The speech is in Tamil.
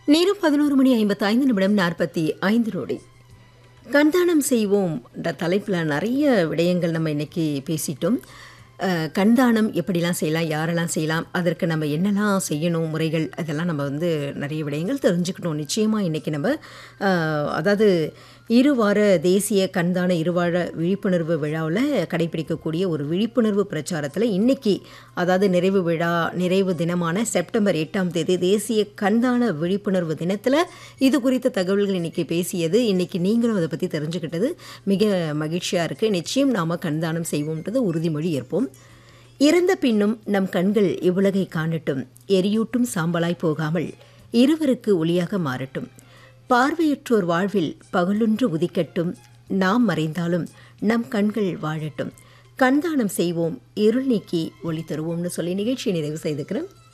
நேரம் பதினோரு மணி ஐம்பத்தி ஐந்து நிமிடம் நாற்பத்தி ஐந்து நொடி கண்தானம் செய்வோம் என்ற தலைப்பில் நிறைய விடயங்கள் நம்ம இன்னைக்கு பேசிட்டோம் அஹ், கண்தானம் எப்படிலாம் செய்யலாம் யாரெல்லாம் செய்யலாம் அதற்கு நம்ம என்னெல்லாம் செய்யணும் முறைகள் அதெல்லாம் நம்ம வந்து நிறைய விடயங்கள் தெரிஞ்சுக்கணும் நிச்சயமாக இன்றைக்கி நம்ம அஹ், அதாவது இருவார தேசிய கண்தான இருவார விழிப்புணர்வு விழாவில் கடைபிடிக்கக்கூடிய ஒரு விழிப்புணர்வு பிரச்சாரத்தில் இன்னைக்கு அதாவது நிறைவு விழா நிறைவு தினமான செப்டம்பர் எட்டாம் தேதி தேசிய கண்தான விழிப்புணர்வு தினத்தில் இது குறித்த தகவல்கள் இன்னைக்கு பேசியது இன்னைக்கு நீங்களும் அதை பற்றி தெரிஞ்சுக்கிட்டது மிக மகிழ்ச்சியாக இருக்குது நிச்சயம் நாம் கண்தானம் செய்வோம்ன்றது உறுதிமொழி ஏற்போம் இறந்த பின்னும் நம் கண்கள் இவ்வுலகை காணட்டும் எரியூட்டும் சாம்பலாய் போகாமல் இருவருக்கு ஒளியாக மாறட்டும் பார்வையற்றோர் வாழ்வில் பகலொன்று உதிக்கட்டும் நாம் மறைந்தாலும் நம் கண்கள் வாழட்டும் கண்தானம் செய்வோம் இருள் நீக்கி ஒளி தருவோம்னு சொல்லி நிகழ்ச்சியை நிறைவு செய்துக்கிறேன்